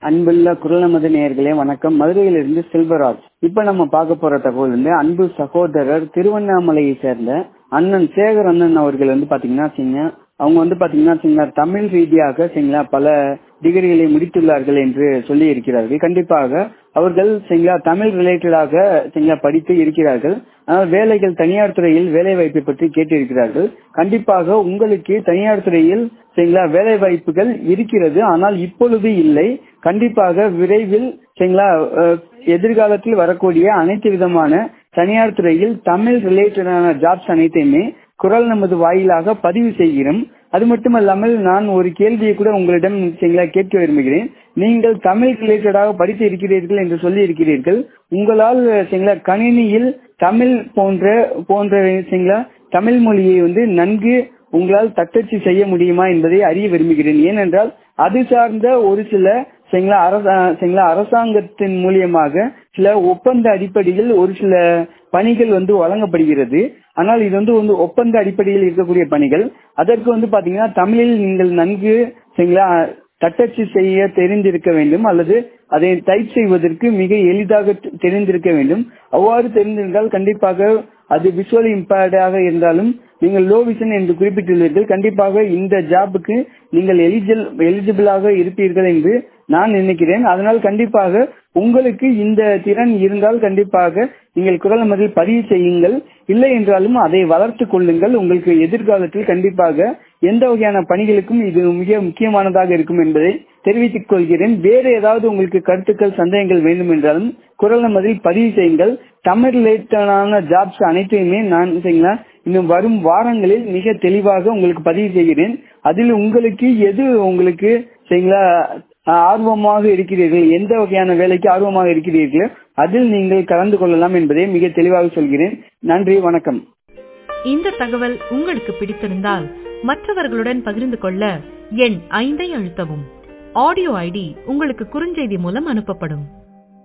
அன்புள்ள குரல் நமது நேயர்களே வணக்கம் மதுரையிலிருந்து செல்வராஜ் இப்ப நம்ம பார்க்க போற தகவல் வந்து அன்பு சகோதரர் திருவண்ணாமலையை சேர்ந்த அண்ணன் சேகர் அண்ணன் அவர்கள் வந்து பாத்தீங்கன்னா சரிங்க அவங்க வந்து பாத்தீங்கன்னா சரிங்களா தமிழ் ரீதியாக சரிங்களா பல டிகிரிகளை முடித்துள்ளார்கள் என்று சொல்லி இருக்கிறார்கள் கண்டிப்பாக அவர்கள் சரிங்களா தமிழ் ரிலேட்டடாக சரிங்களா படித்து இருக்கிறார்கள் ஆனால் வேலைகள் தனியார் துறையில் வேலை வாய்ப்பை பற்றி கேட்டிருக்கிறார்கள் கண்டிப்பாக உங்களுக்கு தனியார் துறையில் சரிங்களா வேலை வாய்ப்புகள் இருக்கிறது ஆனால் இப்பொழுது இல்லை கண்டிப்பாக விரைவில் சரிங்களா எதிர்காலத்தில் வரக்கூடிய அனைத்து விதமான தனியார் துறையில் தமிழ் ரிலேட்டடான ஜாப்ஸ் அனைத்தையுமே குரல் நமது வாயிலாக பதிவு செய்கிறோம் அது மட்டுமல்லாமல் நான் ஒரு கேள்வியை கூட உங்களிடம் சரிங்களா கேட்க விரும்புகிறேன் நீங்கள் தமிழ் ரிலேட்டடாக படித்து இருக்கிறீர்கள் என்று சொல்லி இருக்கிறீர்கள் உங்களால் சரிங்களா கணினியில் தமிழ் போன்ற போன்ற சரிங்களா தமிழ் மொழியை வந்து நன்கு உங்களால் தட்டச்சு செய்ய முடியுமா என்பதை அறிய விரும்புகிறேன் ஏனென்றால் அது சார்ந்த ஒரு சில சரிங்களா அரசா சரிங்களா அரசாங்கத்தின் மூலியமாக சில ஒப்பந்த அடிப்படையில் ஒரு சில பணிகள் வந்து வழங்கப்படுகிறது ஆனால் இது வந்து வந்து ஒப்பந்த அடிப்படையில் இருக்கக்கூடிய பணிகள் அதற்கு வந்து பாத்தீங்கன்னா தமிழில் நீங்கள் நன்கு சரிங்களா தட்டச்சு செய்ய தெரிந்திருக்க வேண்டும் அல்லது அதை டைப் செய்வதற்கு மிக எளிதாக தெரிந்திருக்க வேண்டும் அவ்வாறு தெரிந்திருந்தால் கண்டிப்பாக அது விஷுவல் இம்பேர்டாக இருந்தாலும் நீங்கள் லோ விஷன் என்று குறிப்பிட்டுள்ளீர்கள் கண்டிப்பாக இந்த ஜாபுக்கு நீங்கள் எலிஜிபிள் எலிஜிபிளாக இருப்பீர்கள் என்று நான் நினைக்கிறேன் அதனால் கண்டிப்பாக உங்களுக்கு இந்த திறன் இருந்தால் கண்டிப்பாக நீங்கள் குரல் மதில் பதிவு செய்யுங்கள் இல்லை என்றாலும் அதை வளர்த்து கொள்ளுங்கள் உங்களுக்கு எதிர்காலத்தில் கண்டிப்பாக எந்த வகையான பணிகளுக்கும் இது மிக முக்கியமானதாக இருக்கும் என்பதை தெரிவித்துக் கொள்கிறேன் வேறு ஏதாவது உங்களுக்கு கருத்துக்கள் சந்தேகங்கள் வேண்டும் என்றாலும் குரல் மதில் பதிவு செய்யுங்கள் தமிழ் ரிலேட்டடான ஜாப்ஸ் அனைத்தையுமே நான் சரிங்களா இன்னும் வரும் வாரங்களில் மிக தெளிவாக உங்களுக்கு பதிவு செய்கிறேன் அதில் உங்களுக்கு எது உங்களுக்கு சரிங்களா ஆர்வமாக இருக்கிறீர்கள் எந்த வகையான வேலைக்கு ஆர்வமாக இருக்கிறீர்களோ அதில் நீங்கள் கலந்து கொள்ளலாம் என்பதை மிக தெளிவாக சொல்கிறேன் நன்றி வணக்கம் இந்த தகவல் உங்களுக்கு பிடித்திருந்தால் மற்றவர்களுடன் பகிர்ந்து கொள்ள எண் ஐந்தை அழுத்தவும் ஆடியோ ஐடி உங்களுக்கு குறுஞ்செய்தி மூலம் அனுப்பப்படும்